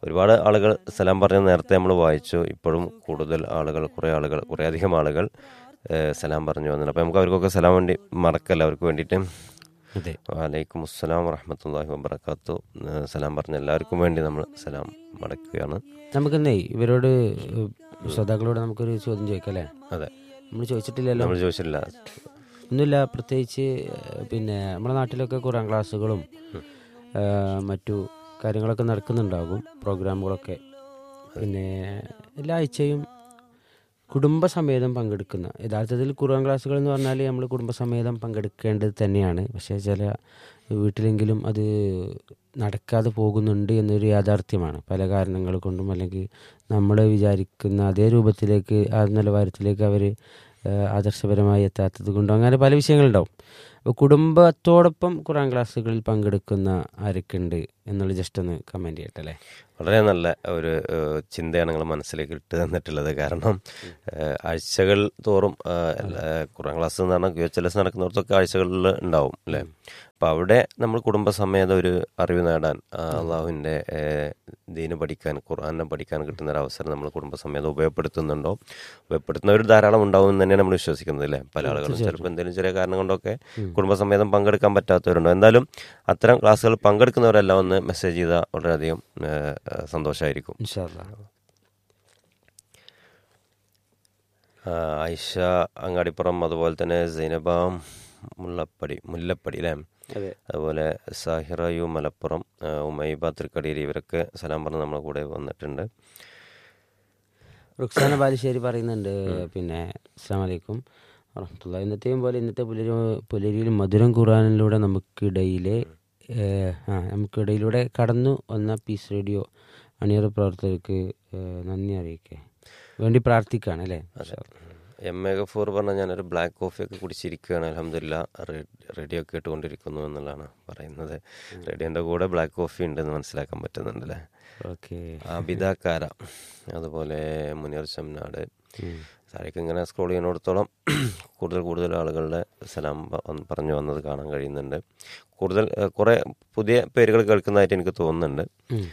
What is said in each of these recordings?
ഒരുപാട് ആളുകൾ സലാം പറഞ്ഞ നേരത്തെ നമ്മൾ വായിച്ചു ഇപ്പോഴും കൂടുതൽ ആളുകൾ കുറേ ആളുകൾ കുറേ അധികം ആളുകൾ ഏഹ്, സലാം പറഞ്ഞു വന്നിട്ടുണ്ട് അപ്പോൾ നമുക്ക് അവർക്കൊക്കെ സലാം വേണ്ടി മറക്കല്ല അവർക്ക് വേണ്ടിയിട്ട് അതെ വലൈക്കും അസ്സലാം വറഹമത്തല്ലാഹി വബർക്കാത്തു ഏഹ്, സലാം പറഞ്ഞ എല്ലാവർക്കും വേണ്ടി നമ്മൾ സലാം മടക്കുകയാണ് നമുക്കെന്നേ ഇവരോട് ഏഹ്, ശ്രോതാക്കളോട് നമുക്കൊരു ചോദ്യം ചോദിക്കാം അല്ലേ അതെ നമ്മൾ ചോദിച്ചിട്ടില്ലല്ലോ നമ്മൾ ചോദിച്ചില്ല ഒന്നുമില്ല പ്രത്യേകിച്ച് ഏഹ്, പിന്നെ നമ്മുടെ നാട്ടിലൊക്കെ ഖുറാൻ ക്ലാസ്സുകളും ഏഹ്, മറ്റു കാര്യങ്ങളൊക്കെ നടക്കുന്നുണ്ടാകും പ്രോഗ്രാമുകളൊക്കെ പിന്നെ എല്ലാ ആഴ്ചയും കുടുംബസമേതം പങ്കെടുക്കുന്ന യഥാർത്ഥത്തിൽ ഖുർആൻ ക്ലാസ്സുകൾ എന്ന് പറഞ്ഞാൽ നമ്മൾ കുടുംബസമേതം പങ്കെടുക്കേണ്ടത് തന്നെയാണ് പക്ഷേ ചില വീട്ടിലെങ്കിലും അത് നടക്കാതെ പോകുന്നുണ്ട് എന്നൊരു യാഥാർത്ഥ്യമാണ് പല കാരണങ്ങൾ കൊണ്ടും അല്ലെങ്കിൽ നമ്മൾ വിചാരിക്കുന്ന അതേ രൂപത്തിലേക്ക് ആ നിലവാരത്തിലേക്ക് അവർ ആദർശപരമായി എത്താത്തത് കൊണ്ടും അങ്ങനെ പല വിഷയങ്ങളുണ്ടാവും അപ്പോൾ കുടുംബത്തോടൊപ്പം ഖുറാൻ ക്ലാസ്സുകളിൽ പങ്കെടുക്കുന്ന ആരൊക്കെ ഉണ്ട് എന്നുള്ളത് ജസ്റ്റ് ഒന്ന് കമൻറ്റ് ചെയ്യട്ടെ അല്ലേ വളരെ നല്ല ഒരു ഏഹ്, ചിന്തയാണ് നിങ്ങൾ മനസ്സിലേക്ക് ഇട്ട് തന്നിട്ടുള്ളത് കാരണം ഏഹ്, ആഴ്ചകൾ തോറും ഏഹ്, എല്ലാ- ഖുറാൻ ക്ലാസ് എന്ന് പറഞ്ഞാൽ ക്യു എച്ച് എൽ എസ് നടക്കുന്നിടത്തൊക്കെ ആഴ്ചകളിൽ ഉണ്ടാവും അല്ലേ അപ്പം അവിടെ നമ്മൾ കുടുംബസമേതം ഒരു അറിവ് നേടാൻ ആ, അള്ളാഹുവിൻ്റെ ഏഹ്, ദീന് പഠിക്കാൻ ഖുർആാനെ പഠിക്കാൻ കിട്ടുന്ന ഒരു അവസരം നമ്മൾ കുടുംബസമേതം ഉപയോഗപ്പെടുത്തുന്നുണ്ടോ ഉപയോഗപ്പെടുത്തുന്നവർ ധാരാളം ഉണ്ടാവും എന്ന് തന്നെയാണ് നമ്മൾ വിശ്വസിക്കുന്നത് അല്ലേ പല ആളുകളും ചിലപ്പോൾ എന്തെങ്കിലും ചെറിയ കാരണം കൊണ്ടൊക്കെ കുടുംബസമേതം പങ്കെടുക്കാൻ പറ്റാത്തവരുണ്ടോ എന്തായാലും അത്തരം ക്ലാസ്സുകൾ പങ്കെടുക്കുന്നവരെല്ലാം ഒന്ന് മെസ്സേജ് ചെയ്താൽ വളരെയധികം ഏഹ്, ഏഹ്, സന്തോഷമായിരിക്കും ഇൻഷാല്ലാ ആ, ആയിഷ അങ്ങാടിപ്പുറം അതുപോലെ തന്നെ സൈനബ മുല്ലപ്പടി മുല്ലപ്പടി അല്ലേ അതെ അതുപോലെ സാഹിറ യു മലപ്പുറം ആ, ഉമൈബ തൃക്കടിയിൽ ഇവരൊക്കെ സലാം പറഞ്ഞ് നമ്മളെ കൂടെ വന്നിട്ടുണ്ട് റുക്സാന ബാലുശ്ശേരി പറയുന്നുണ്ട് പിന്നെ അസ്സാം വലൈക്കും വറഹമത്തുള്ള ഇന്നത്തെയും പോലെ ഇന്നത്തെ പുലരി പുലരിയിൽ മധുരം ഖുറാനിലൂടെ നമുക്കിടയിലെ ഏഹ്, ആ നമുക്കിടയിലൂടെ കടന്നു വന്ന പീസ് റേഡിയോ അണിയറ പ്രവർത്തകർക്ക് ഏഹ്, നന്ദി അറിയിക്കേ വേണ്ടി പ്രാർത്ഥിക്കുകയാണ് അല്ലേ എം എ ഗഫൂർ പറഞ്ഞ ഞാനൊരു ബ്ലാക്ക് കോഫി ഒക്കെ കുടിച്ചിരിക്കുകയാണ് അലഹമില്ല റേഡിയോ കേട്ടുകൊണ്ടിരിക്കുന്നു എന്നുള്ളതാണ് പറയുന്നത് റേഡിയോൻ്റെ കൂടെ ബ്ലാക്ക് കോഫി ഉണ്ടെന്ന് മനസ്സിലാക്കാൻ പറ്റുന്നുണ്ട് അല്ലേ ഓക്കെ ആബിദാക്കാര അതുപോലെ മുനീർ ചമ്നാട് താഴേക്ക് ഇങ്ങനെ സ്ക്രോൾ ചെയ്യുന്നിടത്തോളം കൂടുതൽ കൂടുതൽ ആളുകളുടെ സലാം പ- വന്ന് പറഞ്ഞു വന്നത് കാണാൻ കഴിയുന്നുണ്ട് കൂടുതൽ ഏഹ്, കുറേ പുതിയ പേരുകൾ കേൾക്കുന്നതായിട്ട് എനിക്ക് തോന്നുന്നുണ്ട്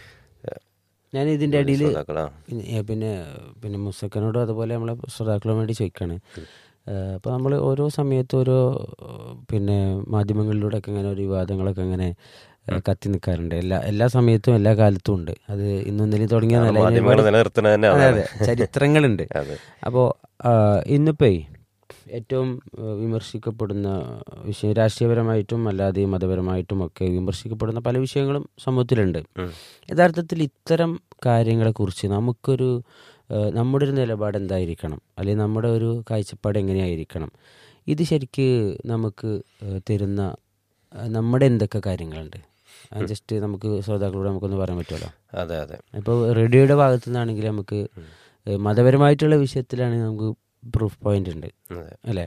ഞാൻ ഇതിൻ്റെ ഇടയിൽ ശ്രോതാക്കളാ പിന്നെ പിന്നെ മുസക്കനോടും അതുപോലെ നമ്മളെ ശ്രോതാക്കളും വേണ്ടി ചോദിക്കുകയാണ് അപ്പോൾ നമ്മൾ ഓരോ സമയത്തും ഓരോ ഏഹ്, പിന്നെ മാധ്യമങ്ങളിലൂടെയൊക്കെ ഇങ്ങനെ ഒരു വിവാദങ്ങളൊക്കെ അങ്ങനെ ഏഹ്, കത്തി നിൽക്കാറുണ്ട് എല്ലാ എല്ലാ സമയത്തും എല്ലാ കാലത്തും ഉണ്ട് അത് ഇന്നും ഇന്നലെയും തുടങ്ങിയ നല്ല മാധ്യമങ്ങൾ നിലനിർത്തുന്നത് തന്നെ അതെ അതാണ്. അതെ ചരിത്രങ്ങളുണ്ട് അതെ അപ്പോൾ ഇന്നിപ്പേ ഏറ്റവും ഏഹ്, വിമർശിക്കപ്പെടുന്ന വിഷയം രാഷ്ട്രീയപരമായിട്ടും അല്ലാതെ മതപരമായിട്ടും ഒക്കെ വിമർശിക്കപ്പെടുന്ന പല വിഷയങ്ങളും സമൂഹത്തിലുണ്ട് ഉം. യഥാർത്ഥത്തിൽ ഇത്തരം കാര്യങ്ങളെക്കുറിച്ച് നമുക്കൊരു ഏഹ്, നമ്മുടെ ഒരു നിലപാട് എന്തായിരിക്കണം അല്ലെങ്കിൽ നമ്മുടെ ഒരു കാഴ്ചപ്പാട് എങ്ങനെയായിരിക്കണം ഇത് ശരിക്ക് നമുക്ക് ഏഹ്, തരുന്ന ഏഹ്, നമ്മുടെ എന്തൊക്കെ കാര്യങ്ങളുണ്ട് ജസ്റ്റ് നമുക്ക് ശ്രോതാക്കളോട് നമുക്കൊന്ന് പറയാൻ പറ്റുമല്ലോ അതെ അതെ ഇപ്പോൾ റേഡിയോയുടെ ഭാഗത്തു നിന്നാണെങ്കിൽ നമുക്ക് ഏഹ് മതപരമായിട്ടുള്ള വിഷയത്തിലാണെങ്കിൽ നമുക്ക് പ്രൂഫ് പോയിന്റ് ഉണ്ട് അതെ അല്ലേ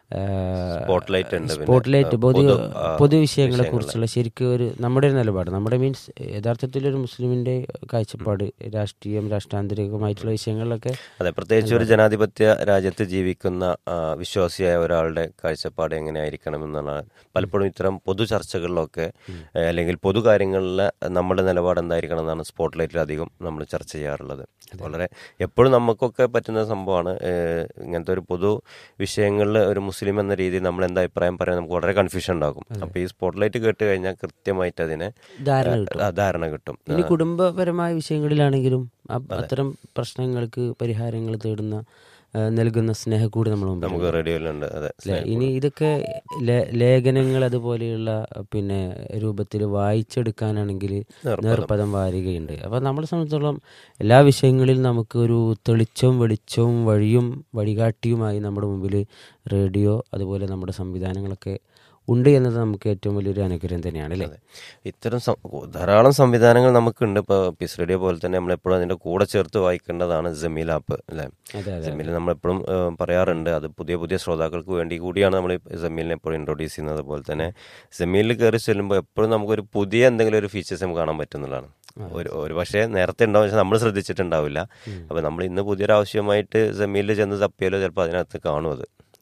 Spotlight ഉണ്ട് പിന്നെ, സ്പോട്ട്ലൈറ്റ് ആ, പൊതു പൊതു, ആ, പൊതുവിഷയങ്ങളെ കുറിച്ചുള്ള ശരിക്കും ഒരു നമ്മുടെ ഒരു നിലപാട് നമ്മുടെ മീൻസ് യഥാർത്ഥത്തിൽ ഒരു മുസ്ലിമിന്റെ കാഴ്ചപ്പാട് രാഷ്ട്രീയം രാഷ്ട്രാന്തരികമായിട്ടുള്ള വിഷയങ്ങളിലൊക്കെ അതെ പ്രത്യേകിച്ച് ഒരു ജനാധിപത്യ രാജ്യത്ത് ജീവിക്കുന്ന ആ, വിശ്വാസിയായ ഒരാളുടെ കാഴ്ചപ്പാട് എങ്ങനെയായിരിക്കണം എന്നുള്ളതാണ് പലപ്പോഴും ഇത്തരം പൊതു ചർച്ചകളിലൊക്കെ ഏ, അല്ലെങ്കിൽ പൊതു കാര്യങ്ങളിൽ നമ്മുടെ നിലപാട് എന്തായിരിക്കണം എന്നാണ് സ്പോട്ട് ലൈറ്റിൽ അധികം നമ്മൾ ചർച്ച ചെയ്യാറുള്ളത് വളരെ എപ്പോഴും നമുക്കൊക്കെ പറ്റുന്ന സംഭവമാണ് ഏ, ഇങ്ങനത്തെ ഒരു പൊതു വിഷയങ്ങളിൽ ഒരു മുസ്ലിം എന്ന രീതിയിൽ നമ്മൾ എന്താ അഭിപ്രായം പറയാൻ നമുക്ക് വളരെ കൺഫ്യൂഷൻ ഉണ്ടാകും അപ്പോൾ ഈ സ്പോട്ട് ലൈറ്റ് കേട്ട് കഴിഞ്ഞാൽ കൃത്യമായിട്ട് അതിനെ ധാരണ ഏ, കിട്ടും ആ, ധാരണ കിട്ടും ഇനി കുടുംബപരമായ വിഷയങ്ങളിലാണെങ്കിലും അ- അത്തരം പ്രശ്നങ്ങൾക്ക് പരിഹാരങ്ങൾ തേടുന്ന ആ, നൽകുന്ന സ്നേഹക്കൂടി നമ്മൾ മുമ്പിൽ നമുക്ക് റേഡിയോയിലുണ്ട് അതെ അല്ലേ ഇനി ഇതൊക്കെ ലേ- ലേഖനങ്ങൾ അതുപോലെയുള്ള പിന്നെ രൂപത്തിൽ വായിച്ചെടുക്കാനാണെങ്കിൽ നേർപ്പദം വാരികയുണ്ട് അപ്പോൾ നമ്മളെ സംബന്ധിച്ചിടത്തോളം എല്ലാ വിഷയങ്ങളിൽ നമുക്ക് ഒരു തെളിച്ചവും വെളിച്ചവും വഴിയും വഴികാട്ടിയുമായി നമ്മുടെ മുമ്പിൽ റേഡിയോ അതുപോലെ നമ്മുടെ സംവിധാനങ്ങളൊക്കെ ഉണ്ട് എന്നത് നമുക്ക് ഏറ്റവും വലിയൊരു അനുഗ്രഹം തന്നെയാണ് അല്ലേ ഇത്തരം സം- ധാരാളം സംവിധാനങ്ങൾ നമുക്കുണ്ട് ഇപ്പോൾ പിസ് റേഡിയോ പോലെ തന്നെ നമ്മളെപ്പോഴും അതിൻ്റെ കൂടെ ചേർത്ത് വായിക്കേണ്ടതാണ് ജമീൽ ആപ്പ് അല്ലേ അതെ അതെ ജമീൽ നമ്മളെപ്പോഴും ഏഹ്, പറയാറുണ്ട് അത് പുതിയ പുതിയ ശ്രോതാക്കൾക്ക് വേണ്ടി കൂടിയാണ് നമ്മൾ ജമീലിനെ എപ്പോഴും ഇൻട്രൊഡ്യൂസ് ചെയ്യുന്നത് അതുപോലെ തന്നെ ജമീലിൽ കയറി ചെല്ലുമ്പോൾ എപ്പോഴും നമുക്കൊരു പുതിയ എന്തെങ്കിലും ഒരു ഫീച്ചേഴ്സ് നമുക്ക് കാണാൻ പറ്റുന്നതാണ് ഒരു ഒരു പക്ഷേ നേരത്തെ ഉണ്ടാവും പക്ഷെ നമ്മൾ ശ്രദ്ധിച്ചിട്ടുണ്ടാവില്ല അപ്പോൾ നമ്മൾ ഇന്ന് പുതിയൊരു ആവശ്യമായിട്ട് ജമീലിൽ ചെന്ന് തപ്പിയാലോ ചിലപ്പോൾ അതിനകത്ത് കാണും അത്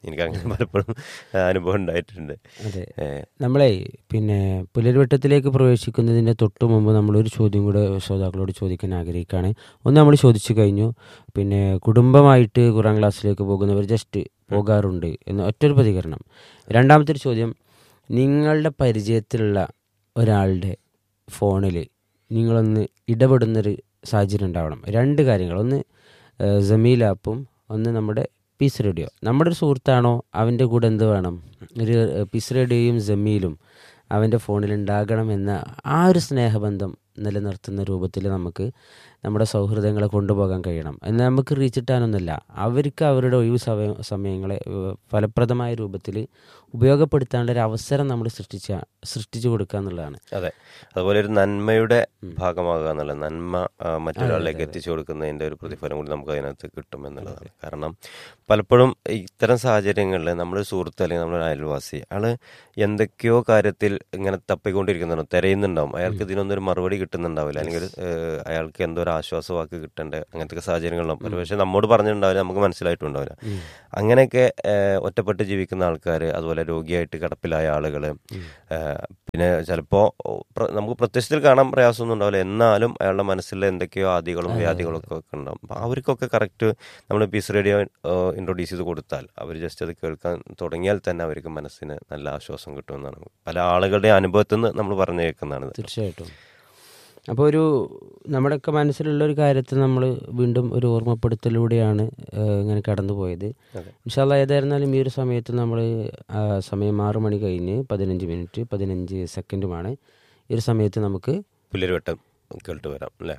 എനിക്ക് അങ്ങനെ പലപ്പോഴും അനുഭവം ഉണ്ടായിട്ടുണ്ട് അതെ ഏ, നമ്മളെ പിന്നെ പുലർവട്ടത്തിലേക്ക് പ്രവേശിക്കുന്നതിൻ്റെ തൊട്ട് മുമ്പ് നമ്മളൊരു ചോദ്യം കൂടെ ശ്രോതാക്കളോട് ചോദിക്കാൻ ആഗ്രഹിക്കുകയാണ് ഒന്ന് നമ്മൾ ചോദിച്ചു കഴിഞ്ഞു പിന്നെ കുടുംബമായിട്ട് ഖുറാൻ ക്ലാസ്സിലേക്ക് പോകുന്നവർ ജസ്റ്റ് പോകാറുണ്ട് എന്ന് ഒറ്റൊരു പ്രതികരണം രണ്ടാമത്തെ ഒരു ചോദ്യം നിങ്ങളുടെ പരിചയത്തിലുള്ള ഒരാളുടെ ഫോണിൽ നിങ്ങളൊന്ന് ഇടപെടുന്നൊരു സാഹചര്യം ഉണ്ടാവണം രണ്ട് കാര്യങ്ങൾ ഒന്ന് ഏഹ്, ജമീൽ ആപ്പും ഒന്ന് നമ്മുടെ പീസ് റേഡിയോ നമ്മുടെ ഒരു സുഹൃത്താണോ അവൻ്റെ കൂടെ എന്ത് വേണം ഒരു ഏഹ്, പീസ് റേഡിയോയും ജമീലും അവൻ്റെ ഫോണിൽ ഉണ്ടാകണം എന്ന ആ ഒരു സ്നേഹബന്ധം നിലനിർത്തുന്ന രൂപത്തിൽ നമുക്ക് നമ്മുടെ സൗഹൃദങ്ങളെ കൊണ്ടുപോകാൻ കഴിയണം എന്നാൽ നമുക്ക് റീച്ച് കിട്ടാനൊന്നുമില്ല അവർക്ക് അവരുടെ ഒഴിവ് സമയ സമയങ്ങളെ ഏഹ്, ഫലപ്രദമായ രൂപത്തിൽ ഉപയോഗപ്പെടുത്താനുള്ള ഒരു അവസരം നമ്മൾ സൃഷ്ടിച്ച സൃഷ്ടിച്ചു കൊടുക്കുക എന്നുള്ളതാണ് അതെ അതുപോലെ ഒരു നന്മയുടെ ഭാഗമാകുക എന്നുള്ള നന്മ ആ, മറ്റൊരാളിലേക്ക് എത്തിച്ചു കൊടുക്കുന്നതിന്റെ ഒരു പ്രതിഫലം കൂടി നമുക്ക് അതിനകത്ത് കിട്ടും എന്നുള്ളതാണ് കാരണം പലപ്പോഴും ഇത്തരം സാഹചര്യങ്ങളിൽ നമ്മുടെ സുഹൃത്ത് അല്ലെങ്കിൽ നമ്മുടെ അയൽവാസി ആള് എന്തൊക്കെയോ കാര്യത്തിൽ ഇങ്ങനെ തപ്പിക്കൊണ്ടിരിക്കുന്നുണ്ടാവും തിരയുന്നുണ്ടാവും അയാൾക്ക് ഇതിനൊന്നും ഒരു മറുപടി കിട്ടുന്നുണ്ടാവില്ല അല്ലെങ്കിൽ ഏഹ്, അയാൾക്ക് എന്തോ ഒരു ആശ്വാസ വാക്ക് കിട്ടേണ്ട അങ്ങനത്തെ സാഹചര്യങ്ങളുണ്ടാവും ഒരു പക്ഷേ നമ്മോട് പറഞ്ഞിട്ടുണ്ടാവില്ല നമുക്ക് മനസ്സിലായിട്ടുണ്ടാവില്ല അങ്ങനെയൊക്കെ ഏഹ്, ഒറ്റപ്പെട്ട് ജീവിക്കുന്ന ആൾക്കാർ അതുപോലെ രോഗിയായിട്ട് കിടപ്പിലായ ആളുകൾ പിന്നെ ചിലപ്പോൾ നമുക്ക് പ്രത്യക്ഷത്തിൽ കാണാൻ പ്രയാസമൊന്നും ഉണ്ടാവില്ല എന്നാലും അയാളുടെ മനസ്സിൽ എന്തൊക്കെയോ ആദികളും വ്യാധികളും ഒക്കെ ഒക്കെ ഉണ്ടാവും അപ്പം അവർക്കൊക്കെ കറക്റ്റ് നമ്മൾ പീസ് റേഡിയോ ഇൻട്രൊഡ്യൂസ് ചെയ്ത് കൊടുത്താൽ അവർ ജസ്റ്റ് അത് കേൾക്കാൻ തുടങ്ങിയാൽ തന്നെ അവർക്ക് മനസ്സിന് നല്ല ആശ്വാസം കിട്ടുമെന്നാണ് പല ആളുകളുടെ അനുഭവത്തിൽ നിന്ന് നമ്മൾ പറഞ്ഞു കേൾക്കുന്നതാണ് തീർച്ചയായിട്ടും അപ്പോൾ ഒരു നമ്മുടെയൊക്കെ മനസ്സിലുള്ള ഒരു കാര്യത്തിൽ നമ്മൾ വീണ്ടും ഒരു ഓർമ്മപ്പെടുത്തലൂടെയാണ് ഏഹ്, ഇങ്ങനെ കടന്നു പോയത് ഇൻഷാല്ല ഏതായിരുന്നാലും ഈ ഒരു സമയത്ത് നമ്മൾ സമയം ആറ് മണി കഴിഞ്ഞ് പതിനഞ്ച് മിനിറ്റ് പതിനഞ്ച് സെക്കൻഡുമാണ് ഈ ഒരു സമയത്ത് നമുക്ക് പുലരുവട്ടം കേട്ട് വരാം അല്ലേ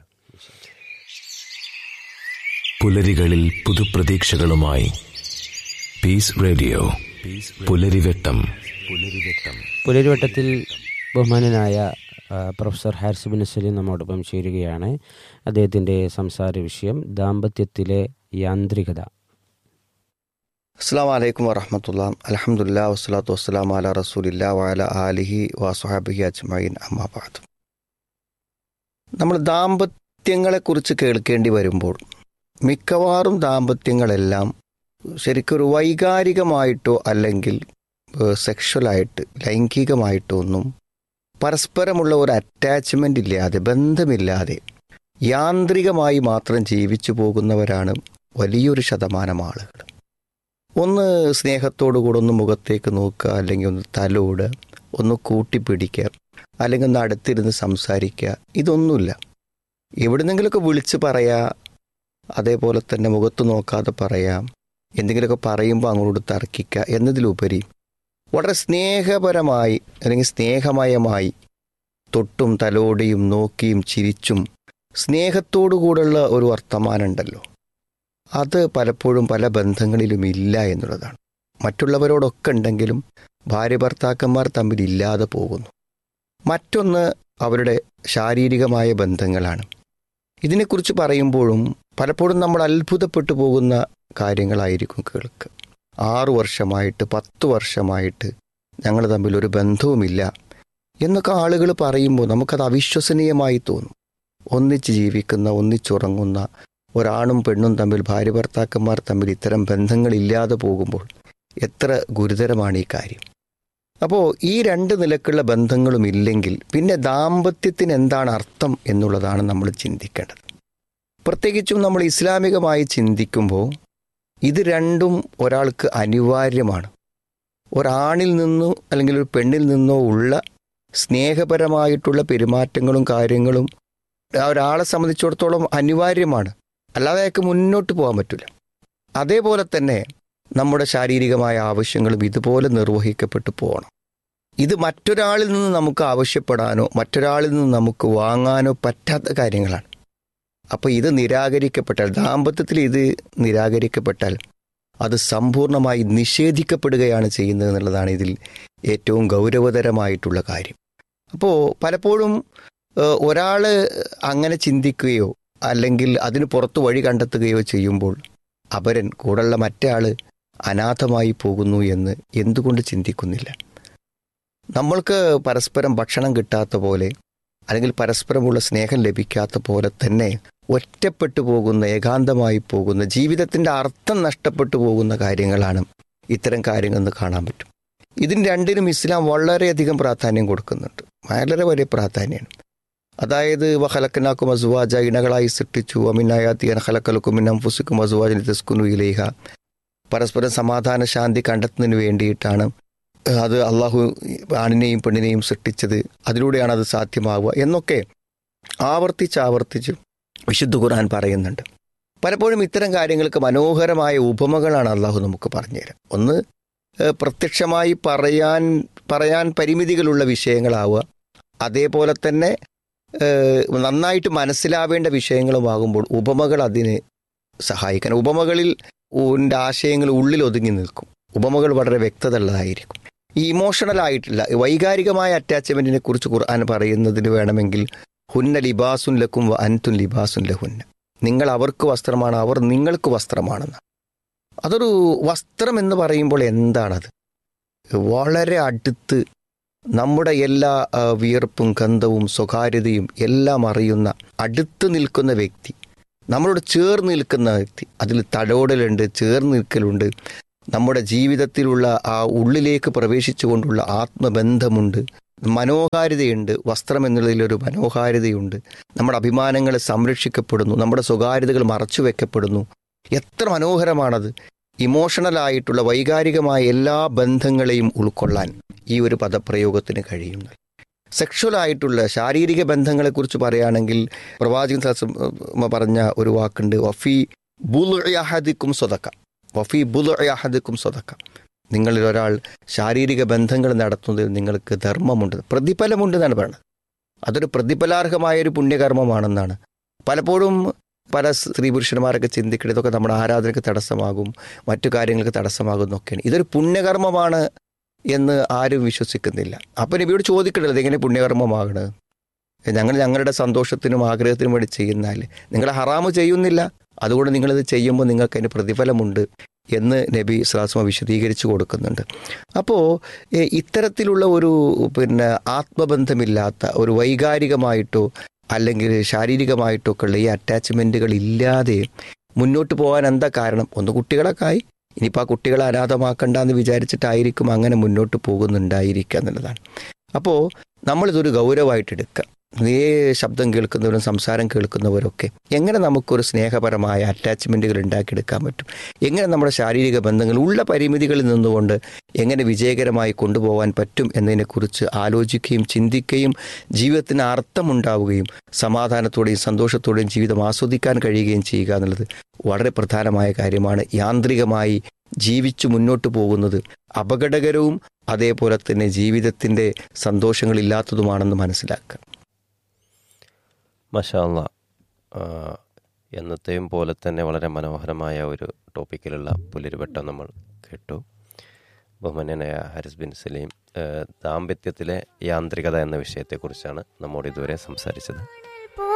പുലരികളിൽ പുതുപ്രതീക്ഷകളുമായി പീസ് റേഡിയോ പുലരിവെട്ടം പുലരിവെട്ടം പുലരുവട്ടത്തിൽ ബഹുമാനനായ ആ, പ്രൊഫസർ ഹാരിസ് ബിൻ സലീം നമ്മോടൊപ്പം ചേരുകയാണ് അദ്ദേഹത്തിൻ്റെ സംസാര വിഷയം ദാമ്പത്യത്തിലെ യാന്ത്രികത അസ്സാം വലൈക്കും വറഹമത്തുള്ള അലഹമുല്ലാ വസ്സലാത്തു വസ്സലാം അല റസൂലില്ല വഅല ആലിഹി വസുഹാബിഹി അജ്മൈൻ അമ്മാബാദ് നമ്മൾ ദാമ്പത്യങ്ങളെക്കുറിച്ച് കേൾക്കേണ്ടി വരുമ്പോൾ മിക്കവാറും ദാമ്പത്യങ്ങളെല്ലാം ശരിക്കൊരു വൈകാരികമായിട്ടോ അല്ലെങ്കിൽ സെക്ഷലായിട്ട് ലൈംഗികമായിട്ടോ ഒന്നും പരസ്പരമുള്ള ഒരു അറ്റാച്ച്മെൻ്റ് ഇല്ലാതെ ബന്ധമില്ലാതെ യാന്ത്രികമായി മാത്രം ജീവിച്ചു പോകുന്നവരാണ് വലിയൊരു ശതമാനം ആളുകൾ ഒന്ന് സ്നേഹത്തോടു കൂടെ ഒന്ന് മുഖത്തേക്ക് നോക്കുക അല്ലെങ്കിൽ ഒന്ന് തലോടുക ഒന്ന് കൂട്ടിപ്പിടിക്കുക അല്ലെങ്കിൽ ഒന്ന് അടുത്തിരുന്ന് സംസാരിക്കുക ഇതൊന്നുമില്ല എവിടുന്നെങ്കിലുമൊക്കെ വിളിച്ച് പറയാ അതേപോലെ തന്നെ മുഖത്ത് നോക്കാതെ പറയാം എന്തെങ്കിലുമൊക്കെ പറയുമ്പോൾ അങ്ങോട്ട് തർക്കിക്കുക എന്നതിലുപരി വളരെ സ്നേഹപരമായി അല്ലെങ്കിൽ സ്നേഹമയമായി തൊട്ടും തലോടിയും നോക്കിയും ചിരിച്ചും സ്നേഹത്തോടു കൂടെയുള്ള ഒരു വർത്തമാനം ഉണ്ടല്ലോ അത് പലപ്പോഴും പല ബന്ധങ്ങളിലും ഇല്ല എന്നുള്ളതാണ് മറ്റുള്ളവരോടൊക്കെ ഉണ്ടെങ്കിലും ഭാര്യ ഭർത്താക്കന്മാർ തമ്മിൽ ഇല്ലാതെ പോകുന്നു മറ്റൊന്ന് അവരുടെ ശാരീരികമായ ബന്ധങ്ങളാണ് ഇതിനെക്കുറിച്ച് പറയുമ്പോഴും പലപ്പോഴും നമ്മൾ അത്ഭുതപ്പെട്ടു പോകുന്ന കാര്യങ്ങളായിരിക്കും കേൾക്കുക ആറു വർഷമായിട്ട് പത്ത് വർഷമായിട്ട് ഞങ്ങൾ തമ്മിൽ ഒരു ബന്ധവുമില്ല എന്നൊക്കെ ആളുകൾ പറയുമ്പോൾ നമുക്കത് അവിശ്വസനീയമായി തോന്നും ഒന്നിച്ച് ജീവിക്കുന്ന ഒന്നിച്ചുറങ്ങുന്ന ഒരാണും പെണ്ണും തമ്മിൽ ഭാര്യ ഭർത്താക്കന്മാർ തമ്മിൽ ഇത്തരം ബന്ധങ്ങളില്ലാതെ പോകുമ്പോൾ എത്ര ഗുരുതരമാണ് ഈ കാര്യം അപ്പോൾ ഈ രണ്ട് നിലക്കുള്ള ബന്ധങ്ങളും ഇല്ലെങ്കിൽ പിന്നെ ദാമ്പത്യത്തിന് എന്താണ് അർത്ഥം എന്നുള്ളതാണ് നമ്മൾ ചിന്തിക്കേണ്ടത് പ്രത്യേകിച്ചും നമ്മൾ ഇസ്ലാമികമായി ചിന്തിക്കുമ്പോൾ ഇത് രണ്ടും ഒരാൾക്ക് അനിവാര്യമാണ് ഒരാണിൽ നിന്നോ അല്ലെങ്കിൽ ഒരു പെണ്ണിൽ നിന്നോ ഉള്ള സ്നേഹപരമായിട്ടുള്ള പെരുമാറ്റങ്ങളും കാര്യങ്ങളും ആ ഒരാളെ സംബന്ധിച്ചിടത്തോളം അനിവാര്യമാണ് അല്ലാതെ അയാൾക്ക് മുന്നോട്ട് പോകാൻ പറ്റില്ല അതേപോലെ തന്നെ നമ്മുടെ ശാരീരികമായ ആവശ്യങ്ങളും ഇതുപോലെ നിർവഹിക്കപ്പെട്ടു പോകണം ഇത് മറ്റൊരാളിൽ നിന്ന് നമുക്ക് ആവശ്യപ്പെടാനോ മറ്റൊരാളിൽ നിന്ന് നമുക്ക് വാങ്ങാനോ പറ്റാത്ത കാര്യങ്ങളാണ് അപ്പോൾ ഇത് നിരാകരിക്കപ്പെട്ടാൽ ദാമ്പത്യത്തിൽ ഇത് നിരാകരിക്കപ്പെട്ടാൽ അത് സമ്പൂർണ്ണമായി നിഷേധിക്കപ്പെടുകയാണ് ചെയ്യുന്നത് എന്നുള്ളതാണ് ഇതിൽ ഏറ്റവും ഗൗരവതരമായിട്ടുള്ള കാര്യം അപ്പോൾ പലപ്പോഴും ഒരാൾ അങ്ങനെ ചിന്തിക്കുകയോ അല്ലെങ്കിൽ അതിന് പുറത്ത് വഴി കണ്ടെത്തുകയോ ചെയ്യുമ്പോൾ അപരൻ കൂടെയുള്ള മറ്റേ ആൾ അനാഥമായി പോകുന്നു എന്ന് എന്തുകൊണ്ട് ചിന്തിക്കുന്നില്ല നമ്മൾക്ക് പരസ്പരം ഭക്ഷണം കിട്ടാത്ത പോലെ അല്ലെങ്കിൽ പരസ്പരമുള്ള സ്നേഹം ലഭിക്കാത്ത പോലെ തന്നെ ഒറ്റപ്പെട്ടു പോകുന്ന ഏകാന്തമായി പോകുന്ന ജീവിതത്തിൻ്റെ അർത്ഥം നഷ്ടപ്പെട്ടു പോകുന്ന കാര്യങ്ങളാണ് ഇത്തരം കാര്യങ്ങളെന്ന് കാണാൻ പറ്റും ഇതിന് രണ്ടിനും ഇസ്ലാം വളരെയധികം പ്രാധാന്യം കൊടുക്കുന്നുണ്ട് വളരെ വലിയ പ്രാധാന്യമാണ് അതായത് വഹലക്കനാക്കും അസുവാജ ഇണകളായി സൃഷ്ടിച്ചു അമിനായാത്തിയൻ ഹലക്കലക്കും മിന്നംഫുസിക്കും അസുവാജിന് തെസ്കുനു ഇലേഹ പരസ്പരം സമാധാന ശാന്തി കണ്ടെത്തുന്നതിന് വേണ്ടിയിട്ടാണ് അത് അള്ളാഹു ആണിനെയും പെണ്ണിനെയും സൃഷ്ടിച്ചത് അതിലൂടെയാണ് അത് സാധ്യമാവുക എന്നൊക്കെ ആവർത്തിച്ച് ആവർത്തിച്ച് വിശുദ്ധ ഖുർആൻ പറയുന്നുണ്ട് പലപ്പോഴും ഇത്തരം കാര്യങ്ങൾക്ക് മനോഹരമായ ഉപമകളാണ് അള്ളാഹു നമുക്ക് പറഞ്ഞുതരാം ഒന്ന് ഏഹ്, പ്രത്യക്ഷമായി പറയാൻ പറയാൻ പരിമിതികളുള്ള വിഷയങ്ങളാവുക അതേപോലെ തന്നെ ഏഹ്, നന്നായിട്ട് മനസ്സിലാവേണ്ട വിഷയങ്ങളുമാകുമ്പോൾ ഉപമകൾ അതിന് സഹായിക്കണം ഉപമകളിൽ ഉന്റെ ആശയങ്ങൾ ഉള്ളിൽ ഒതുങ്ങി നിൽക്കും ഉപമകൾ വളരെ വ്യക്തത ഉള്ളതായിരിക്കും ഈ ഇമോഷണൽ ആയിട്ടുള്ള വൈകാരികമായ അറ്റാച്ച്മെന്റിനെ കുറിച്ച് ഖുർആൻ പറയുന്നതിന് വേണമെങ്കിൽ ഹുന്ന ലിബാസുൻ ലക്കും വ അൻതുൻ ലിബാസുൻ ലഹുന്ന നിങ്ങൾ അവർക്ക് വസ്ത്രമാണ് അവർ നിങ്ങൾക്ക് വസ്ത്രമാണെന്ന് അതൊരു വസ്ത്രം എന്ന് പറയുമ്പോൾ എന്താണത് വളരെ അടുത്ത് നമ്മുടെ എല്ലാ ആ, വിയർപ്പും ഗന്ധവും സ്വകാര്യതയും എല്ലാം അറിയുന്ന അടുത്ത് നിൽക്കുന്ന വ്യക്തി നമ്മളോട് ചേർന്ന് നിൽക്കുന്ന വ്യക്തി അതിൽ തടോടലുണ്ട് ചേർന്ന് നിൽക്കലുണ്ട് നമ്മുടെ ജീവിതത്തിലുള്ള ആ ഉള്ളിലേക്ക് പ്രവേശിച്ചുകൊണ്ടുള്ള ആത്മബന്ധമുണ്ട് മനോഹാരിതയുണ്ട് വസ്ത്രം എന്നുള്ളതിലൊരു മനോഹാരിതയുണ്ട് നമ്മുടെ അഭിമാനങ്ങൾ സംരക്ഷിക്കപ്പെടുന്നു നമ്മുടെ സ്വകാര്യതകൾ മറച്ചു വെക്കപ്പെടുന്നു എത്ര മനോഹരമാണത് ഇമോഷണൽ ആയിട്ടുള്ള വൈകാരികമായ എല്ലാ ബന്ധങ്ങളെയും ഉൾക്കൊള്ളാൻ ഈ ഒരു പദപ്രയോഗത്തിന് കഴിയുന്നു സെക്ഷൽ ആയിട്ടുള്ള ശാരീരിക ബന്ധങ്ങളെക്കുറിച്ച് പറയുകയാണെങ്കിൽ പ്രവാചകൻ സല്ലല്ലാഹു പറഞ്ഞ ഒരു വാക്കുണ്ട് വഫി ബുൽഅഹദിക്കും സ്വതക്ക വഫി ബുൽഅഹദിക്കും സ്വതക്ക നിങ്ങളിൽ ഒരാൾ ശാരീരിക ബന്ധങ്ങൾ നടത്തുന്നതിൽ നിങ്ങൾക്ക് ധർമ്മമുണ്ട് പ്രതിഫലമുണ്ട് എന്നാണ് പറയുന്നത് അതൊരു പ്രതിഫലാർഹമായ ഒരു പുണ്യകർമ്മമാണെന്നാണ് പലപ്പോഴും പല സ്ത്രീ പുരുഷന്മാരൊക്കെ ചിന്തിക്കുന്നത് ഇതൊക്കെ നമ്മുടെ ആരാധനയ്ക്ക് തടസ്സമാകും മറ്റു കാര്യങ്ങൾക്ക് തടസ്സമാകും എന്നൊക്കെയാണ് ഇതൊരു പുണ്യകർമ്മമാണ് എന്ന് ആരും വിശ്വസിക്കുന്നില്ല അപ്പം നബിയോട് ചോദിക്കണ്ടത് എങ്ങനെ പുണ്യകർമ്മമാകണത് ഞങ്ങൾ ഞങ്ങളുടെ സന്തോഷത്തിനും ആഗ്രഹത്തിനും വേണ്ടി ചെയ്യുന്നാൽ നിങ്ങൾ ഹറാമ് ചെയ്യുന്നില്ല അതുകൊണ്ട് നിങ്ങളിത് ചെയ്യുമ്പോൾ നിങ്ങൾക്ക് അതിന് പ്രതിഫലമുണ്ട് എന്ന് നബി സ്ലാസ്മ വിശദീകരിച്ചു കൊടുക്കുന്നുണ്ട് അപ്പോൾ ഇത്തരത്തിലുള്ള ഒരു പിന്നെ ആത്മബന്ധമില്ലാത്ത ഒരു വൈകാരികമായിട്ടോ അല്ലെങ്കിൽ ശാരീരികമായിട്ടോ ഒക്കെ ഉള്ള ഈ അറ്റാച്ച്മെൻറ്റുകൾ ഇല്ലാതെ മുന്നോട്ട് പോകാൻ എന്താ കാരണം ഒന്ന് കുട്ടികളൊക്കെ ആയി ഇനിയിപ്പോൾ ആ കുട്ടികളെ അനാഥമാക്കണ്ട എന്ന് വിചാരിച്ചിട്ടായിരിക്കും അങ്ങനെ മുന്നോട്ട് പോകുന്നുണ്ടായിരിക്കുക എന്നുള്ളതാണ് അപ്പോൾ നമ്മളിതൊരു ഗൗരവമായിട്ട് എടുക്കുക നീ ശബ്ദം കേൾക്കുന്നവരും സംസാരം കേൾക്കുന്നവരൊക്കെ എങ്ങനെ നമുക്കൊരു സ്നേഹപരമായ അറ്റാച്ച്മെൻറ്റുകൾ ഉണ്ടാക്കിയെടുക്കാൻ പറ്റും എങ്ങനെ നമ്മുടെ ശാരീരിക ബന്ധങ്ങൾ ഉള്ള പരിമിതികളിൽ നിന്നുകൊണ്ട് എങ്ങനെ വിജയകരമായി കൊണ്ടുപോകാൻ പറ്റും എന്നതിനെക്കുറിച്ച് ആലോചിക്കുകയും ചിന്തിക്കുകയും ജീവിതത്തിന് അർത്ഥമുണ്ടാവുകയും സമാധാനത്തോടെയും സന്തോഷത്തോടെയും ജീവിതം ആസ്വദിക്കാൻ കഴിയുകയും ചെയ്യുക എന്നുള്ളത് വളരെ പ്രധാനമായ കാര്യമാണ് യാന്ത്രികമായി ജീവിച്ചു മുന്നോട്ട് പോകുന്നത് അപകടകരവും അതേപോലെ തന്നെ ജീവിതത്തിൻ്റെ സന്തോഷങ്ങളില്ലാത്തതുമാണെന്ന് മനസ്സിലാക്കുക മഷാല്ല എന്നത്തെയും പോലെ തന്നെ വളരെ മനോഹരമായ ഒരു ടോപ്പിക്കിലുള്ള പുലരുവട്ടം നമ്മൾ കേട്ടു ബഹുമാന്യനായ ഹാരിസ് ബിൻ സലീം ആ, ദാമ്പത്യത്തിലെ യാന്ത്രികത എന്ന വിഷയത്തെക്കുറിച്ചാണ് നമ്മോട് ഇതുവരെ സംസാരിച്ചത്